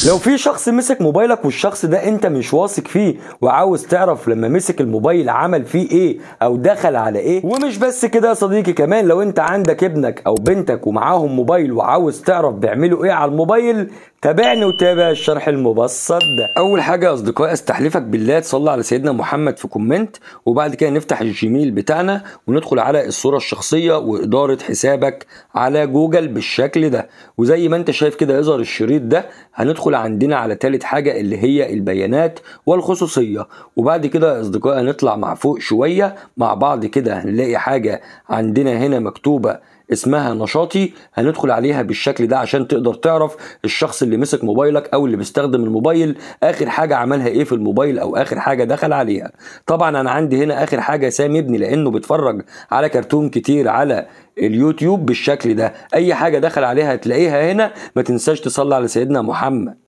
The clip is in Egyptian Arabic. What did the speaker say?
لو في شخص مسك موبايلك والشخص ده انت مش واثق فيه وعاوز تعرف لما مسك الموبايل عمل فيه ايه او دخل على ايه ومش بس كده يا صديقي كمان لو انت عندك ابنك او بنتك ومعاهم موبايل وعاوز تعرف بيعملوا ايه على الموبايل تابعني وتابع الشرح المبسط ده اول حاجه يا اصدقائي استحلفك بالله تصلي على سيدنا محمد في كومنت وبعد كده نفتح الجيميل بتاعنا وندخل على الصوره الشخصيه واداره حسابك على جوجل بالشكل ده وزي ما انت شايف كده يظهر الشريط ده هندخل عندنا على تالت حاجه اللي هي البيانات والخصوصيه وبعد كده يا اصدقائي هنطلع مع فوق شويه مع بعض كده هنلاقي حاجه عندنا هنا مكتوبه اسمها نشاطي هندخل عليها بالشكل ده عشان تقدر تعرف الشخص اللي مسك موبايلك او اللي بيستخدم الموبايل اخر حاجه عملها ايه في الموبايل او اخر حاجه دخل عليها طبعا انا عندي هنا اخر حاجه سامي ابني لانه بيتفرج على كرتون كتير على اليوتيوب بالشكل ده اي حاجه دخل عليها هتلاقيها هنا ما تنساش تصلي على سيدنا محمد